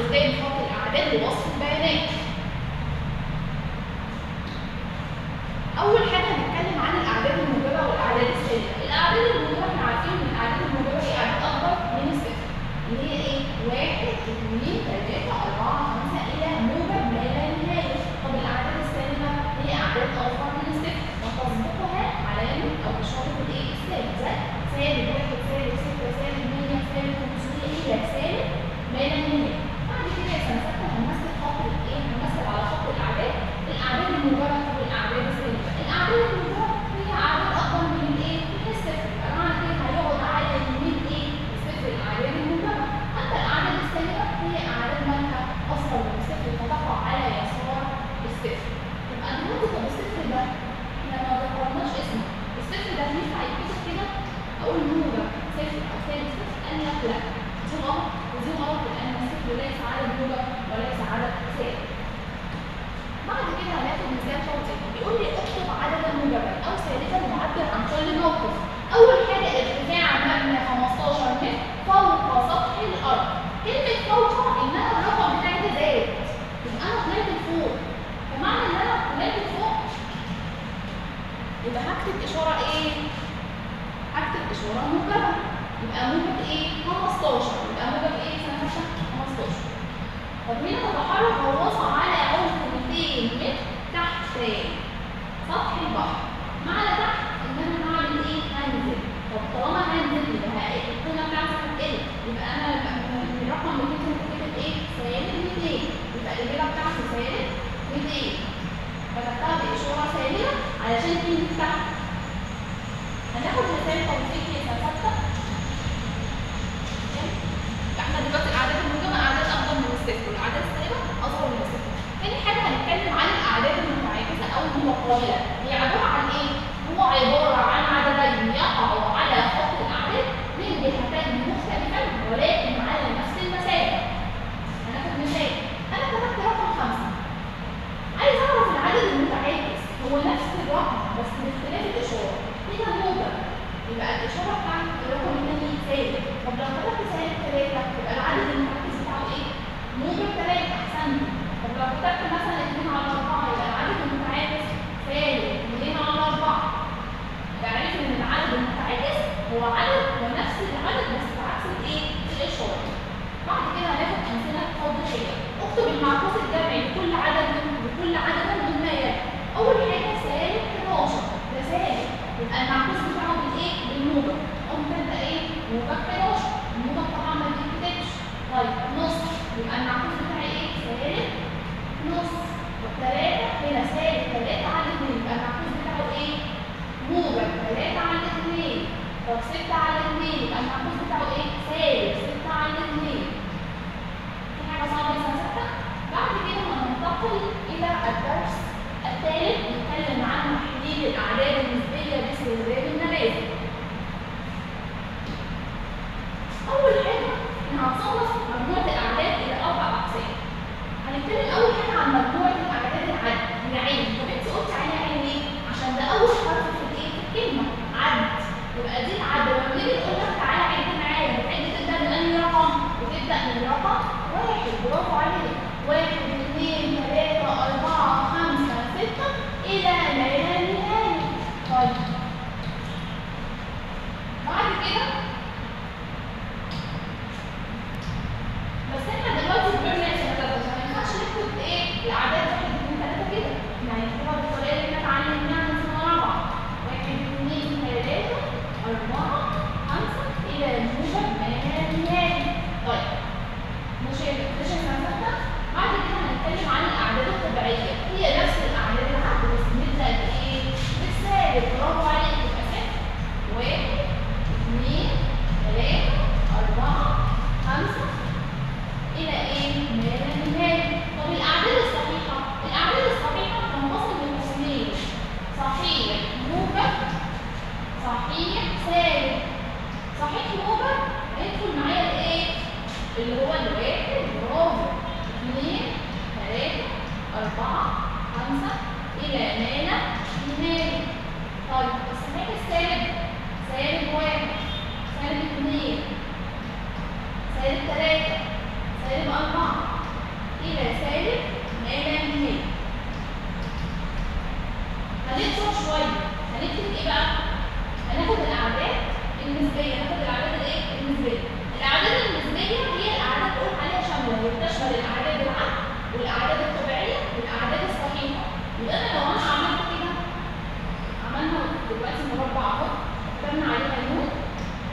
وازاي نحط الاعداد ووصف البيانات اول حاجه هنتكلم عن الاعداد الموجبه والاعداد السالبه الاعداد الموجبه احنا عارفين ان الاعداد الموجبه هي اعداد اكبر من الصفر اللي هي ايه واحد اثنين ثلاثه اربعه خمسه الى موجب ما لا نهايه طب الاعداد السالبه هي اعداد اصغر من الصفر وتسبقها علامه او اشاره الايه السالب زي سالب واحد سالب سته سالب 100 سالب 500 الى سالب ما لا نهايه بعد كده يا سنه سته هنمثل خط الايه هنمثل على خط الاعداد الاعداد الموجبه والاعداد السالبه الاعداد الموجبه هي اعداد اكبر من الايه من الصفر يبقى معنى كده هيقعد على يمين ايه صفر الاعداد الموجبه اما الاعداد السالبه هي اعداد مالها اصغر من الصفر فتقع على يسار الصفر يبقى دلوقتي طب الصفر ده احنا ما ذكرناش اسمه الصفر ده ينفع يتكتب كده اقول موجب صفر او سالب صفر قال لك لا دي غلط ودي غلط لان الصفر ليس عدد موجب وليس عدد سالب بعد كده هناخد مثال توضيحي بيقول لي اكتب عددا موجبا او سالبا معبر عن كل موقف اول حاجه ارتفاع مبنى 15 متر فوق سطح الارض كلمه فوق انها الرقم بتاعي ده زاد يبقى انا طلعت لفوق فمعنى ان انا طلعت لفوق يبقى هكتب اشاره ايه هكتب اشاره موجبه يبقى موجب ايه 15 يبقى موجب ايه سنه 15 طب هنا تتحرك غواصه على عمق 200 متر تحت سطح البحر معنى تحت ان انا هعمل ايه هنزل طب طالما هنزل يبقى القيمه بتاعتي هتقل يبقى انا الرقم 200 هتكتب ايه سالب 200 يبقى الاجابه بتاعتي سالب 200 كتبتها باشاره سالبه علشان تنزل تحت هناخد مثال توضيحي يا ثابته احنا دلوقتي الاعداد الموجبه اعداد اكبر من الصفر والاعداد السالبه اصغر من الصفر تاني حاجه هنتكلم عن الاعداد المتعاكسه او المتقابله هي عباره عن ايه هو عباره عن عددين يقعوا على خط الاعداد من جهتين مختلفين ولكن على نفس المسافه هناخد مثال انا كتبت رقم خمسه عايز اعرف العدد المتعاكس هو نفس الرقم بس باختلاف الاشاره هنا موجب يبقى الاشاره بتاعت الرقم الثاني سالب طب لو كتبت سالب 3 يبقى العدد المتعاكس بتاعه ايه؟ موجب 3 احسنت طب لو كتبت مثلا 2 على 4 يبقى العدد المتعاكس سالب 2 على 4 يبقى عرفت ان العدد المتعاكس هو عدد هو نفس العدد بس بعكس الايه؟ الاشاره بعد كده هناخد امثله توضيحيه اكتب المعكوس الجمعي لكل عدد لكل عدد من ما يلي اول حاجه سالب 11 ده سالب يبقى المعكوس بتاعه بالايه؟ بالموجب قوم تبدا ايه؟ موجب 11 الموجب طبعا ما بيتكتبش طيب نص يبقى المعكوس بتاعي ايه؟ سالب نص طب 3 هنا سالب 3 على 2 يبقى المعكوس بتاعه ايه؟ موجب 3 على 2 طب 6 على 2 يبقى المعكوس بتاعه ايه؟ سالب 6 على 2 في حاجه صعبه يا سنه 6 بعد كده هننتقل الى الدرس الثالث نتكلم عن تحليل الاعداد النسبيه باستخدام النماذج اول حاجه احنا هنصنف مجموعه الاعداد الى اربع اقسام هنتكلم اول حاجه عن مجموعه الاعداد العد هي عين طب انت قلت عليها عين ليه عشان ده اول حرف في الايه في الكلمه عد يبقى دي العد لما نيجي نقول لك تعالى عد معايا بتعد تبدا من انهي رقم بتبدا من رقم واحد برافو عليك واحد اثنين ثلاثة أربعة خمسة ستة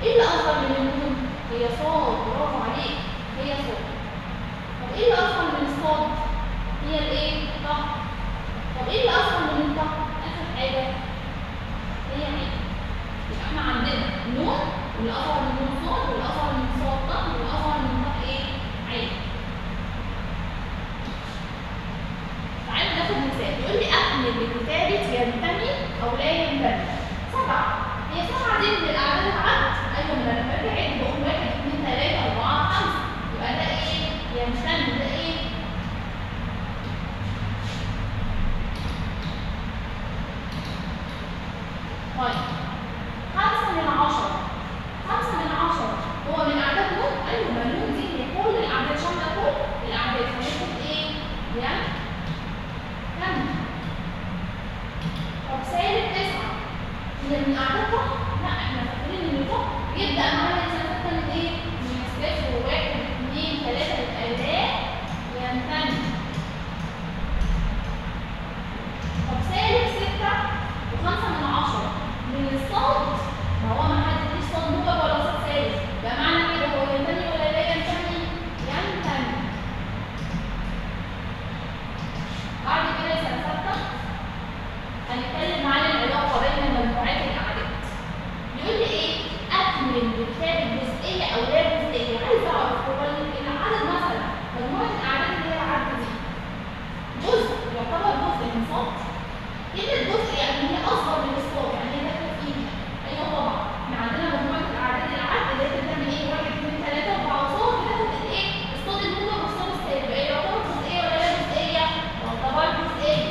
ايه اللي اصغر من النون؟ هي صاد برافو عليك هي صاد طب ايه اللي اصغر من الصاد؟ هي الايه؟ طه طب ايه اللي اصغر من الطه؟ اخر حاجه هي عين يبقى احنا عندنا نون واللي اصغر من نون صاد واللي اصغر من صاد طه واللي اصغر من طه ايه؟ عين تعالوا ناخد مثال يقول لي اكمل بكتابه ينتمي او لا ينتمي سبعه هي سبعه دي من الاعداد العد ايوه ما انا لما باجي اعد بقول واحد اثنين ثلاثه اربعه خمسه يبقى ده ايه؟ ينتمي ده ايه؟ طيب خمسة من عشرة خمسة من عشرة هو من أعداد نون؟ أيوة ما نون دي هي كل الأعداد شاملة كل الأعداد فناخد إيه؟ يعني كم؟ طب سالب تسعة هي من أعداد طه؟ لا إحنا فاكرين إن طه يبدأ معانا الإنسان من إيه؟ من صفر وواحد اثنين ثلاثة يبقى لا ينتمي طب سالب ستة وخمسة من عشرة من الصوت ما هو ما حدش صوت موجب ولا صوت ثالث يبقى معنى كده هو ينتمي ولا لا ينتمي؟ ينتمي بعد كده يا سنة ستة هنتكلم عن العلاقة بين مجموعات الأعداد يقول لي إيه؟ أكمل بكتاب الجزئية أو لا جزئية عايز أعرف هو العدد مثلا مجموعة الأعداد اللي هي العدد دي جزء يعتبر جزء من صوت كلمة جزء يعني هي أصغر من الصوت يعني هي داخلة فيها أيوة طبعا احنا عندنا مجموعة الأعداد العد اللي هي بتعمل إيه؟ واحد اثنين ثلاثة أربعة صوت بتاخد الإيه؟ الصوت الموجب والصوت السالب إيه يعتبر جزئية ولا لا جزئية؟ يعتبر جزئية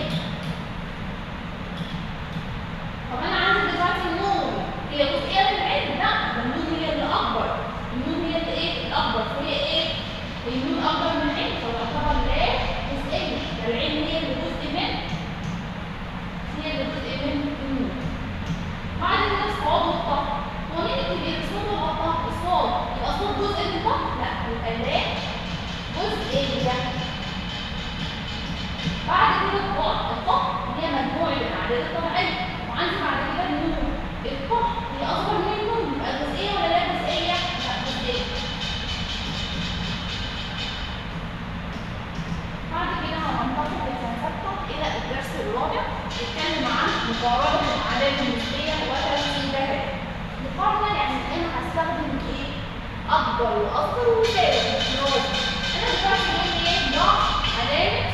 طب أنا عندي دلوقتي النون هي جزئية في العلم؟ لا ده النون هي اللي أكبر النون هي اللي إيه؟ الأكبر فهي إيه؟ النون أكبر من العين فتعتبر لا جزئية ده العين هي اللي جزء من هي اللي جزء من النور بعد كده الصاد والطه هو مين الكبير الصاد ولا الطه الصاد يبقى الصاد جزء من الطه لا يبقى لا جزئية بعد كده الطه الطه هي مجموعة الأعداد الطبيعية وعندي بعد كده النور الطه هي أصغر من النور يبقى جزئية ولا لا جزئية؟ لا جزئية بعد كده هننتقل للفلسفة إلى الدرس الرابع نتكلم عن مقارنة الأعداد النسبية وترتيبها. مقارنة يعني أنا هستخدم إيه؟ أكبر وأصغر وثالث برافو. أنا دلوقتي بقول إيه؟ ضع علامة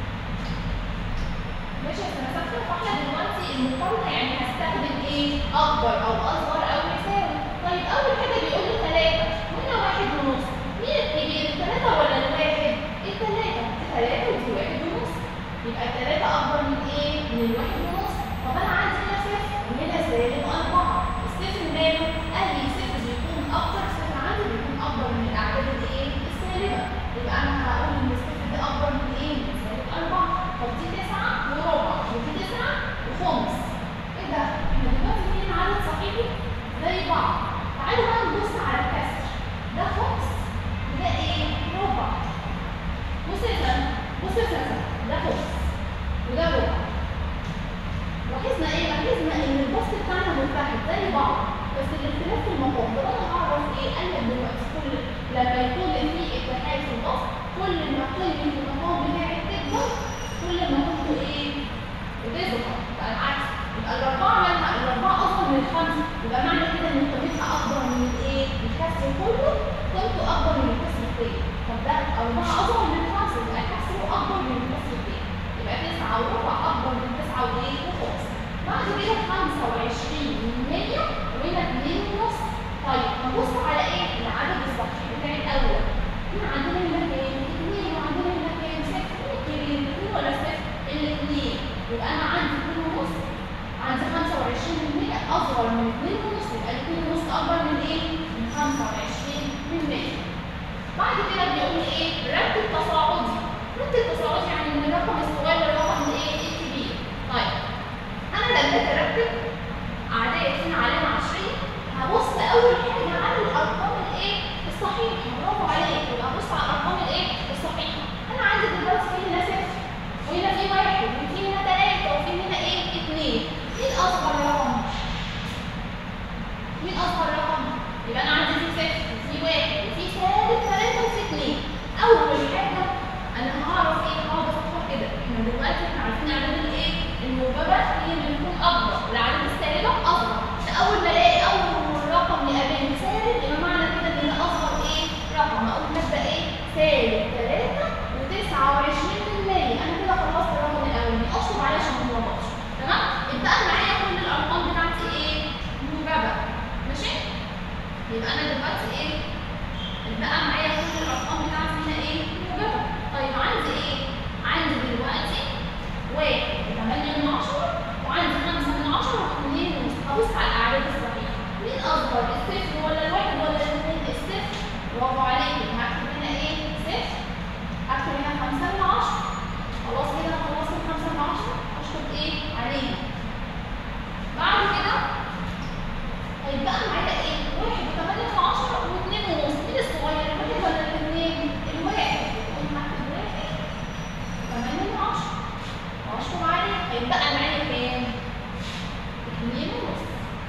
ماشي يا سنة ستة فاحنا دلوقتي المقارنة يعني هستخدم إيه؟ أكبر أو أصغر أو يساوي. طيب أول حاجة بيقول لي ثلاثة وهنا واحد ونص. مين الكبير؟ الثلاثة ولا الواحد؟ الثلاثة دي ثلاثة ودي واحد ونص يبقى الثلاثة أكبر من إيه؟ من الواحد ونص طب أنا عندي هنا صفر وهنا سالب أربعة الصفر ماله؟ قال لي صفر بيكون أكتر صفر عندي بيكون أكبر من الأعداد الإيه؟ السالبة يبقى أنا هقول إن الصفر ده أكبر من إيه؟ من سالب أربعة طب دي تسعة وربع ودي تسعة وخمس إيه ده؟ إحنا دلوقتي فين عدد صحيحي زي بعض تعالوا بقى نبص على الكسر ده خمس وده إيه؟ ربع بص يا سنة بص يا سنة ده خمس وده ربع لاحظنا ايه؟ لاحظنا ان البسط بتاعنا متحد زي بعض بس الاختلاف في المقام ده انا اعرف ايه؟ قال لك دلوقتي كل لما يكون في اتحاد في البسط كل ما قيمة المقام بتاعك تكبر كل ما كنت ايه؟ بتظهر يبقى العكس يبقى الاربعة مالها الاربعة اصغر من الخمسة يبقى معنى كده ان قيمتها اكبر من الايه؟ الكسر كله قيمته اكبر من الكسر الثاني طب ده أربعة أصغر من خمسة يبقى الكسر أكبر من الكسر الثاني يبقى تسعة وربع أكبر من تسعة وإيه وخمس بعد كده خمسة وعشرين من مية وهنا اتنين ونص طيب نبص على إيه؟ العدد الصحيح بتاع الأول هنا عندنا هنا كام؟ اتنين وعندنا هنا كام؟ صفر الكبير اتنين ولا صفر؟ الاتنين يبقى أنا عندي اتنين ونص عندي خمسة وعشرين من مية أصغر من اتنين ونص يبقى الاتنين ونص أكبر من إيه؟ من خمسة وعشرين من مية بعد كده بيقول لي ايه رتب تصاعدي رتب تصاعدي يعني من الرقم الصغير للرقم الايه الكبير طيب انا لما اجي ارتب اعداد هنا علامه عشريه هبص اول حاجه على الارقام الايه الصحيحه برافو عليك يبقى هبص على الارقام الايه الصحيحه انا عندي دلوقتي في هنا صفر وهنا في واحد وفي هنا ثلاثه وفي هنا ايه اثنين مين اصغر رقم؟ مين اصغر رقم؟ يبقى انا دلوقتي ايه بقى معايا كل الارقام بتاعتي هنا ايه موجبه طيب عندي ايه عندي دلوقتي واحد وثمانية من عشرة وعندي خمسة من عشرة واثنين ونص هبص على الأعداد الصحيحة مين أكبر الصفر ولا الواحد ولا الاثنين الصفر برافو عليكي هكتب هنا إيه صفر هكتب هنا خمسة من عشرة خلاص كده أنا خلصت الخمسة من عشرة أشطب إيه عليها بعد كده هيبقى معايا إيه واحد وثمانية من عشرة واثنين ونص مين الصغير الواحد ولا الاثنين الواحد يقوم هكتب واحد وثمانية من عشرة واشطب عليه هيبقى معايا كام؟ اتنين ونص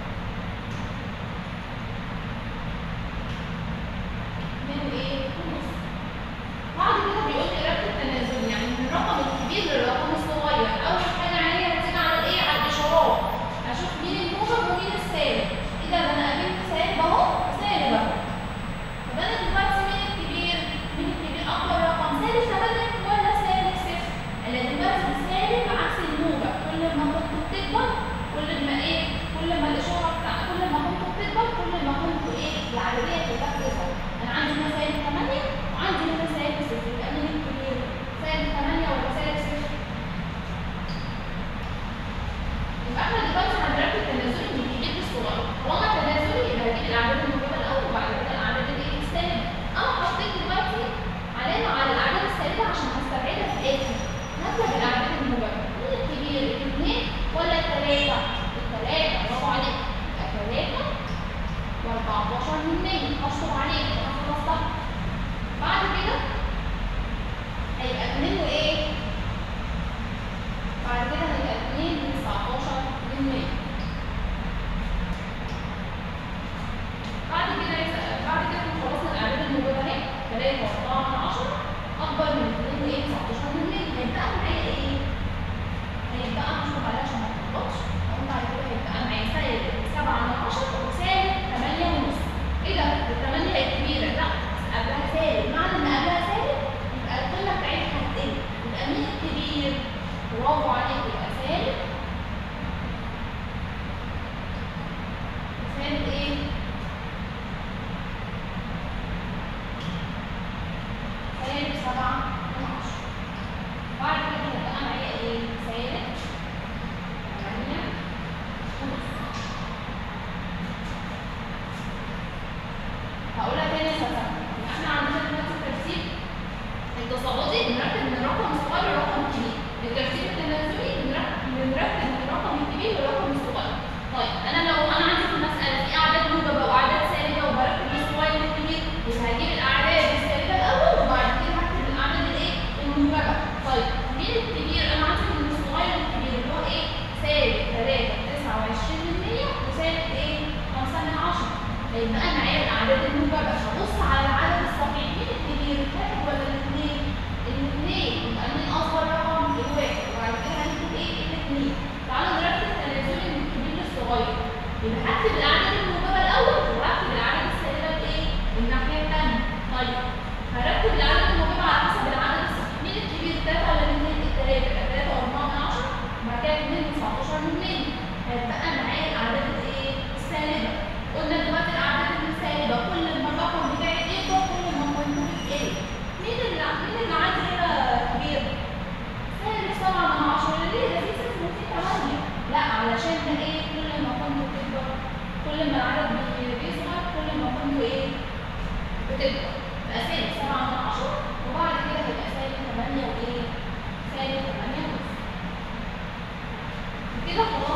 اتنين وايه؟ ونص بعد كده بيقول لي ربط التنازل يعني من الرقم الكبير للرقم الصغير اول حاجه عليا هتيجي على الايه؟ على الاشارات اشوف مين الموجب ومين السالب ايه ده ده انا قابلت سالب اهو وسالب اهو طب انا دلوقتي مين الكبير؟ مين الكبير اكبر رقم سالب 8 ولا سالب صفر؟ انا دلوقتي السالب عكس الموجب كل ما كنت بتكبر كل ما ايه؟ كل ما الاشاره بتاع كل ما كنت بتكبر كل ما كنت ايه؟ العدديه كلها بتظهر انا عندي هنا سالب 8 وعندي هنا سالب صفر يبقى مين الكبير؟ سالب 8 ولا سالب صفر؟ يبقى احنا دلوقتي هنرتب التنازلي من الكبير للصغير طالما تنازلي يبقى هجيب الاعداد الموجبه الاول وبعد كده الاعداد الايه السالبه انا حطيت دلوقتي علامه على الاعداد السالبه عشان هستبعدها في الاخر نكتب الاعداد الموجبه مين الكبير الاثنين ولا الثلاثه الثلاثه برافو عليك يبقى ثلاثه و14 من 100 هشطب عليك انا خلصتها بعد كده هيبقى 2 وايه بعد كده هيبقى 2 من 19 من 100 بعد كده يبقى- بعد كده احنا خلصنا الاعداد الموجوده اهي 3 و4 من 10 اكبر من 2 وايه 19 من 100 هيبقى معايا ايه؟ هيبقى هشطب عليها عشان ما تتلخبطش اقوم بعد كده هيبقى معايا سالب 7 من 10 وسالب 8 ونص ايه ده؟ الثمانية هي كبيرة لا قبلها سالب معنى ان قبلها سالب يبقى القيمة بتاعتها هتقل يبقى مين الكبير؟ برافو عليك يبقى سالب سالب ايه؟ سالب سبعة من عشرة بعد كده هيبقى معايا ايه؟ سالب تمانية ونص هقولها تاني عشان تفهم. احنا عندنا دلوقتي الترتيب التصاعدي بنرتب من الرقم الصغير للرقم الكبير الترتيب التنازلي بنرتب بنرتب من الرقم الكبير للرقم الصغير طيب انا لو انا عندي في المساله في اعداد موجبه واعداد سالبه وبرتب من الصغير للكبير يبقى هجيب الاعداد السالبه الاول وبعد كده هكتب الاعداد الايه الموجبه طيب مين الكبير انا عندي من الصغير للكبير اللي هو ايه سالب 3 29 من 100 وسالب ايه 5 من 10 هيبقى انا معايا الاعداد الموجبه هبص على العدد الصحيح مين الكبير الواحد ولا الاثنين الاثنين يبقى مين اصغر رقم الواحد وبعد كده هنكتب ايه الاثنين تعالوا نرتب التنازلي من الكبير للصغير يبقى هكتب الاعداد الموجبه الاول وهكتب الاعداد السالبه بايه الناحيه الثانيه طيب هرتب الاعداد الموجبه على حسب العدد الصحيح مين الكبير 3 ولا الاثنين الثلاثه يبقى 3 و4 من 10 وبعد كده 2 19 من 100 هيبقى معايا الاعداد الايه السالبه قلنا دلوقتي الاعداد السالبه كل ما الرقم بتاعي يكبر كل ما قيمته بتقل مين اللي مين اللي عندي هنا كبير؟ سالب 7 من 10 ليه ده في صفر وفي 8 لا علشان ده ايه كل ما قيمته بتكبر كل ما العدد بي- بيصغر كل ما قيمته ايه بتكبر يبقى سالب 7 من 10 وبعد كده هيبقى سالب 8 وايه؟ سالب 8 ونص كده خلاص